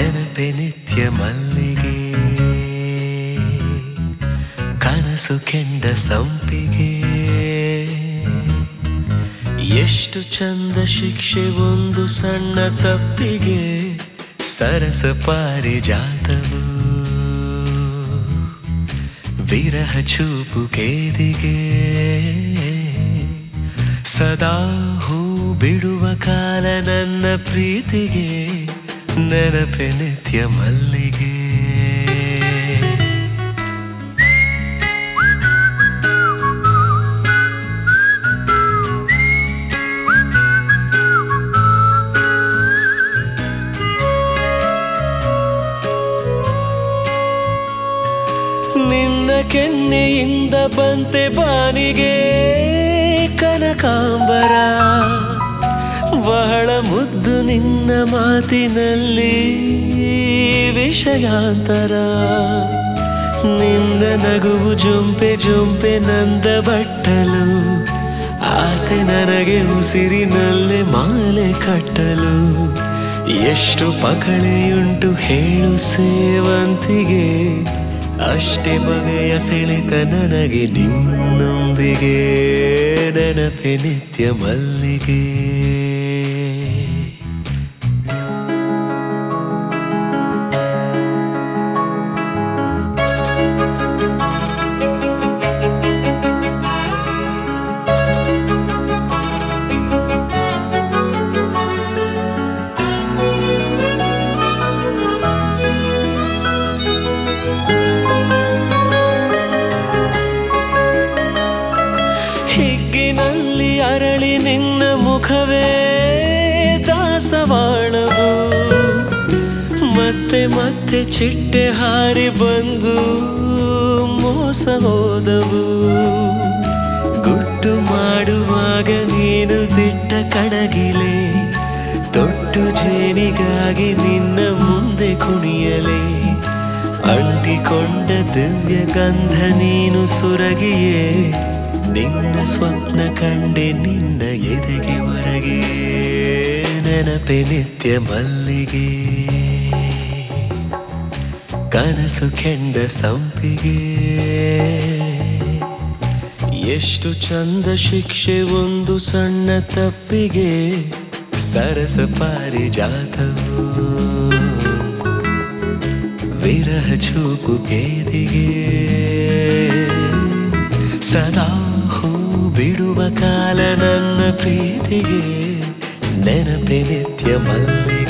ನೆನಪೆ ನಿತ್ಯ ಮಲ್ಲಿಗೆ ಕನಸು ಕೆಂಡ ಸಂಪಿಗೆ ಎಷ್ಟು ಚಂದ ಶಿಕ್ಷೆ ಒಂದು ಸಣ್ಣ ತಪ್ಪಿಗೆ ಸರಸ ಪಾರಿಜಾತವು ವಿರಹ ಚೂಪು ಕೇದಿಗೆ ಸದಾ ಹೂ ಬಿಡುವ ಕಾಲ ನನ್ನ ಪ್ರೀತಿಗೆ ನೆನಪೆ ನಿತ್ಯ ಮಲ್ಲಿಗೆ ನಿನ್ನ ಕೆನ್ನೆಯಿಂದ ಬಂತೆ ಬಾನಿಗೆ ಕನಕಾಂಬರ ಬಹಳ ಮುದ್ದು ನಿನ್ನ ಮಾತಿನಲ್ಲಿ ವಿಷಯಾಂತರ ನಿನ್ನ ನಗುವು ಜುಂಪೆ ಜುಂಪೆ ನಂದ ಬಟ್ಟಲು ಆಸೆ ನನಗೆ ಉಸಿರಿನಲ್ಲೇ ಮಾಲೆ ಕಟ್ಟಲು ಎಷ್ಟು ಪಕಳೆಯುಂಟು ಹೇಳು ಸೇವಂತಿಗೆ ಅಷ್ಟೇ ಬಗೆಯ ಸೆಳೆತ ನನಗೆ ನಿನ್ನೊಂದಿಗೆ ನೆನಪೆ ನಿತ್ಯ ಮಲ್ಲಿಗೆ ಹಿಗ್ಗಿನಲ್ಲಿ ಅರಳಿ ನಿನ್ನ ಮುಖವೇ ದಾಸವಾಳವು ಮತ್ತೆ ಮತ್ತೆ ಚಿಟ್ಟೆ ಹಾರಿ ಬಂದು ಮೋಸ ಹೋದವು ಗುಟ್ಟು ಮಾಡುವಾಗ ನೀನು ದಿಟ್ಟ ಕಡಗಿಲೆ ತೊಟ್ಟು ಜೇನಿಗಾಗಿ ನಿನ್ನ ಮುಂದೆ ಕುಣಿಯಲೆ ಅಂಟಿಕೊಂಡ ದಿವ್ಯ ಗಂಧ ನೀನು ಸುರಗಿಯೇ ನಿನ್ನ ಸ್ವಪ್ನ ಕಂಡೆ ನಿನ್ನ ಎದೆಗೆ ಹೊರಗೆ ನೆನಪೆ ನಿತ್ಯ ಮಲ್ಲಿಗೆ ಕನಸು ಕೆಂಡ ಸಂಪಿಗೆ ಎಷ್ಟು ಚಂದ ಶಿಕ್ಷೆ ಒಂದು ಸಣ್ಣ ತಪ್ಪಿಗೆ ಸರಸ ಪಾರಿಜಾತವು ವಿರಹ ಚೂಪು ಕೇದಿಗೆ ಸದಾ ಹೂ ಬಿಡುವ ಕಾಲ ನನ್ನ ಪ್ರೀತಿಗೆ ನೆನಪೆ ನಿತ್ಯ ಮಲ್ಲಿಗೆ